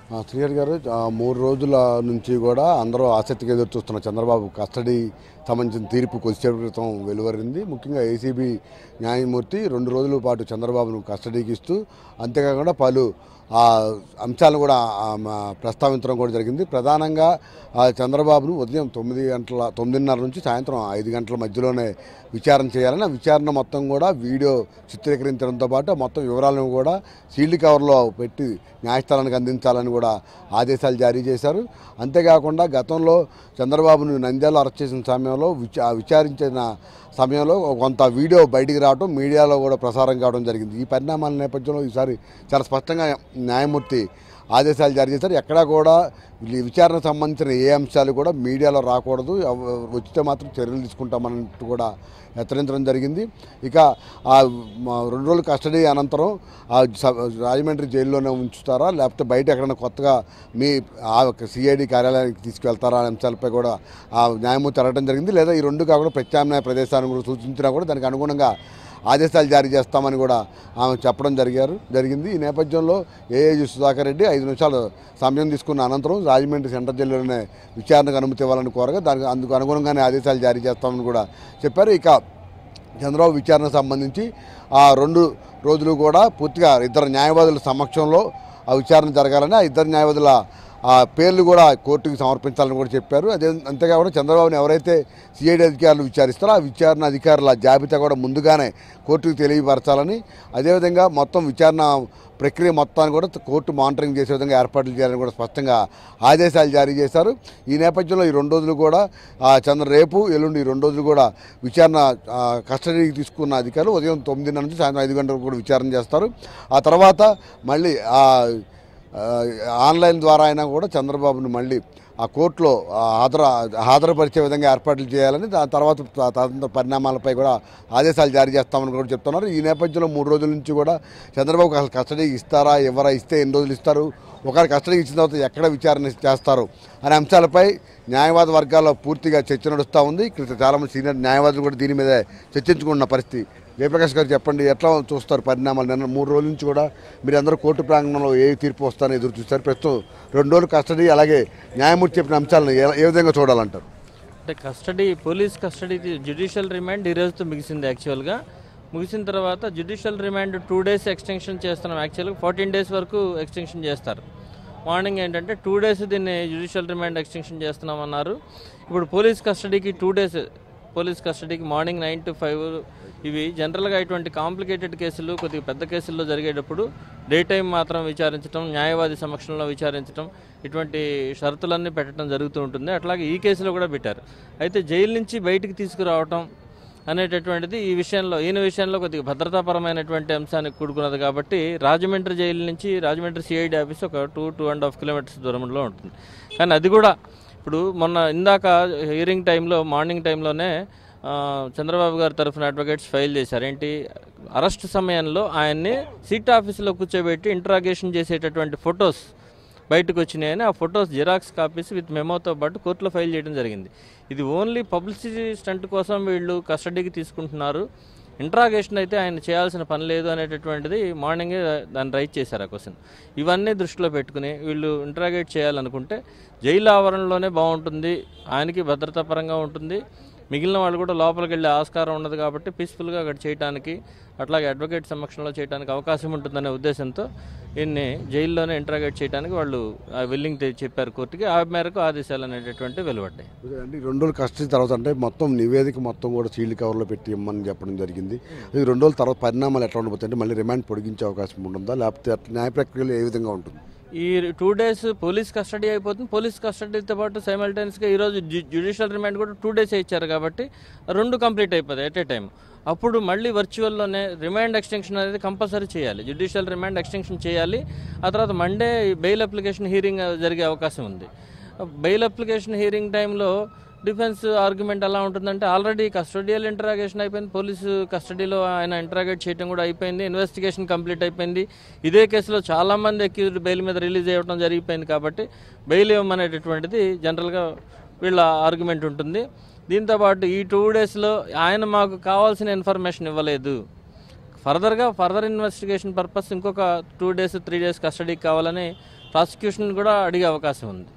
ఆ, శ్రీహరి గారు ఆ, మూడు రోజుల నుంచి కూడా అందరూ ఆసక్తిగా ఎదురు చూస్తున్న చంద్రబాబు కస్టడీ సంబంధించిన తీర్పు కొద్దిసేపు క్రితం వెలువరింది ముఖ్యంగా ఏసీబీ న్యాయమూర్తి రెండు రోజుల పాటు చంద్రబాబును కస్టడీకి ఇస్తూ అంతేకాకుండా పలు ఆ అంశాలను కూడా ఆ, మా ప్రస్తావించడం కూడా జరిగింది ప్రధానంగా ఆ చంద్రబాబును ఉదయం తొమ్మిది గంటల తొమ్మిదిన్నర నుంచి సాయంత్రం ఐదు గంటల మధ్యలోనే విచారణ చేయాలని ఆ విచారణ మొత్తం కూడా వీడియో చిత్రీకరించడంతో పాటు ఆ మొత్తం వివరాలను కూడా సీల్డ్ కవర్లో పెట్టి న్యాయస్థానానికి అందించాలని కూడా ఆదేశాలు జారీ చేశారు అంతేకాకుండా గతంలో చంద్రబాబును నంద్యాల అరెస్ట్ చేసిన సమయంలో విచా విచారించిన సమయంలో కొంత వీడియో బయటికి రావడం మీడియాలో కూడా ప్రసారం కావడం జరిగింది ఈ పరిణామాల నేపథ్యంలో ఈసారి చాలా స్పష్టంగా న్యాయమూర్తి ఆదేశాలు జారీ చేశారు ఎక్కడా కూడా ఈ విచారణకు సంబంధించిన ఏ అంశాలు కూడా మీడియాలో రాకూడదు ఎవ- వచ్చితే మాత్రం చర్యలు తీసుకుంటామన్నట్టు కూడా హెచ్చరించడం జరిగింది ఇక ఆ మా రెండు రోజులు కస్టడీ అనంతరం ఆ స- రాజమండ్రి జైల్లోనే ఉంచుతారా లేకపోతే బయట ఎక్కడైనా కొత్తగా మీ ఆ సిఐడి కార్యాలయానికి తీసుకెళ్తారా అనే అంశాలపై కూడా ఆ న్యాయమూర్తి అడగడం జరిగింది లేదా ఈ రెండు కాకుండా ప్రత్యామ్నాయ ప్రదేశాలను కూడా సూచించినా కూడా దానికి అనుగుణంగా ఆదేశాలు జారీ చేస్తామని కూడా ఆమె చెప్పడం జరిగారు జరిగింది ఈ నేపథ్యంలో ఏఏజీ సుధాకర్ రెడ్డి ఐదు నిమిషాలు సమయం తీసుకున్న అనంతరం రాజమండ్రి సెంట్రల్ జైల్లోనే విచారణకు అనుమతి ఇవ్వాలని కోరగా దానికి అందుకు అనుగుణంగానే ఆదేశాలు జారీ చేస్తామని కూడా చెప్పారు ఇక చంద్రబాబు విచారణ సంబంధించి ఆ రెండు రోజులు కూడా పూర్తిగా ఇద్దరు న్యాయవాదుల సమక్షంలో ఆ విచారణ జరగాలని ఆ ఇద్దరు న్యాయవాదుల ఆ పేర్లు కూడా కోర్టుకి సమర్పించాలని కూడా చెప్పారు అదే అంతేకాకుండా చంద్రబాబుని ఎవరైతే సిఐడి అధికారులు విచారిస్తారో ఆ విచారణ అధికారుల జాబితా కూడా ముందుగానే కోర్టుకు తెలియపరచాలని అదేవిధంగా మొత్తం విచారణ ప్రక్రియ మొత్తాన్ని కూడా కోర్టు మానిటరింగ్ చేసే విధంగా ఏర్పాట్లు చేయాలని కూడా స్పష్టంగా ఆదేశాలు జారీ చేశారు ఈ నేపథ్యంలో ఈ రెండు రోజులు కూడా ఆ, చంద్ర రేపు ఎల్లుండి ఈ రెండు రోజులు కూడా విచారణ ఆ, కస్టడీకి తీసుకున్న అధికారులు ఉదయం తొమ్మిదిన్నర నుంచి సాయంత్రం ఐదు గంటలకు కూడా విచారణ చేస్తారు ఆ తర్వాత మళ్ళీ ఆ ఆ, ఆన్లైన్ ద్వారా అయినా కూడా చంద్రబాబును మళ్ళీ ఆ కోర్టులో ఆ, హాజరు హాజరుపరిచే విధంగా ఏర్పాట్లు చేయాలని దాని తర్వాత త- తదనంతర పరిణామాలపై కూడా ఆదేశాలు జారీ చేస్తామని కూడా చెప్తున్నారు ఈ నేపథ్యంలో మూడు రోజుల నుంచి కూడా చంద్రబాబు అసలు కస్టడీ ఇస్తారా ఎవరా ఇస్తే ఎన్ని రోజులు ఇస్తారు ఒకరి కస్టడీ ఇచ్చిన తర్వాత ఎక్కడ విచారణ చేస్తారు అనే అంశాలపై న్యాయవాద వర్గాల్లో పూర్తిగా చర్చ నడుస్తూ ఉంది ఇక్కడ చాలామంది సీనియర్ న్యాయవాదులు కూడా దీని మీద చర్చించుకుంటున్న పరిస్థితి జయప్రకాష్ గారు చెప్పండి ఎట్లా చూస్తారు పరిణామాలు నిన్న మూడు రోజుల నుంచి కూడా మీరు అందరూ కోర్టు ప్రాంగణంలో ఏ తీర్పు వస్తారని ఎదురు చూస్తారు ప్రస్తుతం రెండు రోజులు కస్టడీ అలాగే న్యాయమూర్తి చెప్పిన అంశాలను ఏ- ఏ విధంగా చూడాలంటారు అంటే custody police custody judicial remand ఈ రోజుతో ముగిసింది యాక్చువల్గా ముగిసిన తర్వాత judicial remand two days extension చేస్తున్నాం యాక్చువల్గా ఫోర్టీన్ డేస్ వరకు ఎక్స్టెన్షన్ చేస్తారు మార్నింగ్ ఏంటంటే టూ డేస్ దీన్ని జ్యుడిషియల్ రిమాండ్ ఎక్స్టెన్షన్ చేస్తున్నామన్నారు ఇప్పుడు పోలీస్ కస్టడీకి టూ డేస్ పోలీస్ కస్టడీకి మార్నింగ్ నైన్ టు ఫైవ్ ఇవి జనరల్గా ఇటువంటి కాంప్లికేటెడ్ కేసులు కొద్దిగా పెద్ద కేసుల్లో జరిగేటప్పుడు డే టైం మాత్రం విచారించడం న్యాయవాది సమక్షంలో విచారించడం ఇటువంటి షరతులన్నీ పెట్టడం జరుగుతూ ఉంటుంది అట్లాగే ఈ కేసులో కూడా పెట్టారు అయితే జైలు నుంచి బయటికి తీసుకురావటం అనేటటువంటిది ఈ విషయంలో ఈయన విషయంలో కొద్దిగా భద్రతాపరమైనటువంటి అంశానికి కూడుకున్నది కాబట్టి రాజమండ్రి జైలు నుంచి రాజమండ్రి సిఐడి ఆఫీస్ ఒక two two and half kilometres దూరంలో ఉంటుంది కానీ అది కూడా ఇప్పుడు మొన్న ఇందాక హియరింగ్ టైంలో మార్నింగ్ టైంలోనే ఆ, చంద్రబాబు గారి తరఫున అడ్వకేట్స్ ఫైల్ చేశారు ఏంటి అరెస్ట్ సమయంలో ఆయన్ని సిట్ ఆఫీసులో కూర్చోబెట్టి ఇంట్రాగేషన్ చేసేటటువంటి ఫొటోస్ బయటకు వచ్చినాయని ఆ ఫొటోస్ జిరాక్స్ కాపీస్ విత్ మెమోతో పాటు కోర్టులో ఫైల్ చేయడం జరిగింది ఇది ఓన్లీ పబ్లిసిటీ స్టంట్ కోసం వీళ్ళు కస్టడీకి తీసుకుంటున్నారు ఇంట్రాగేషన్ అయితే ఆయన చేయాల్సిన పని లేదు అనేటటువంటిది మార్నింగే దాన్ని రైట్ చేశారు ఆ క్వశ్చన్ ఇవన్నీ దృష్టిలో పెట్టుకుని వీళ్ళు ఇంట్రాగేట్ చేయాలనుకుంటే జైలు ఆవరణలోనే బాగుంటుంది ఆయనకి భద్రతాపరంగా ఉంటుంది మిగిలిన వాళ్ళు కూడా లోపలికి వెళ్ళే ఆస్కారం ఉండదు కాబట్టి పీస్ఫుల్గా అక్కడ చేయడానికి అట్లాగే అడ్వకేట్ సమక్షంలో చేయడానికి అవకాశం ఉంటుందనే ఉద్దేశంతో ఈయన్ని జైల్లోనే ఇంట్రాగేట్ చేయడానికి వాళ్ళు విల్లింగ్ చెప్పారు కోర్టుకి ఆ మేరకు ఆదేశాలు అనేటటువంటి వెలువడ్డాయి అంటే ఈ రెండు రోజులు కస్టడీ తర్వాత అంటే మొత్తం నివేదిక మొత్తం కూడా సీల్డ్ కవర్లో పెట్టి ఇమ్మని చెప్పడం జరిగింది ఈ రెండు రోజుల తర్వాత పరిణామాలు ఎట్లా ఉండబోతాయి అంటే మళ్ళీ రిమాండ్ పొడిగించే అవకాశం ఉంటుందా లేకపోతే అట్లా న్యాయ ప్రక్రియలో ఏ విధంగా ఉంటుంది ఈ టూ డేస్ పోలీస్ కస్టడీ అయిపోతుంది పోలీస్ కస్టడీతో పాటు సైమల్టైన్స్గా ఈరోజు జ్యుడిషియల్ రిమాండ్ కూడా టూ డేస్ ఇచ్చారు కాబట్టి రెండు కంప్లీట్ అయిపోతాయి ఎట్ ఏ టైం అప్పుడు మళ్ళీ వర్చువల్లోనే రిమాండ్ ఎక్స్టెన్షన్ అనేది కంపల్సరీ చేయాలి జ్యుడిషియల్ రిమాండ్ ఎక్స్టెన్షన్ చేయాలి ఆ తర్వాత మండే బెయిల్ అప్లికేషన్ హీరింగ్ జరిగే అవకాశం ఉంది బెయిల్ అప్లికేషన్ హీరింగ్ టైంలో డిఫెన్స్ ఆర్గ్యుమెంట్ ఎలా ఉంటుందంటే ఆల్రెడీ కస్టడియల్ ఇంటరాగేషన్ అయిపోయింది పోలీసు కస్టడీలో ఆయన ఇంటరాగేట్ చేయడం కూడా అయిపోయింది ఇన్వెస్టిగేషన్ కంప్లీట్ అయిపోయింది ఇదే కేసులో చాలామంది అక్యూజ్డ్ బెయిల్ మీద రిలీజ్ అవ్వడం జరిగిపోయింది కాబట్టి బెయిల్ ఇవ్వమనేటటువంటిది జనరల్గా వీళ్ళ ఆర్గ్యుమెంట్ ఉంటుంది దీంతోపాటు ఈ టూ డేస్లో ఆయన మాకు కావాల్సిన ఇన్ఫర్మేషన్ ఇవ్వలేదు ఫర్దర్గా ఫర్దర్ ఇన్వెస్టిగేషన్ పర్పస్ ఇంకొక టూ డేస్ త్రీ డేస్ కస్టడీకి కావాలని ప్రాసిక్యూషన్ కూడా అడిగే అవకాశం ఉంది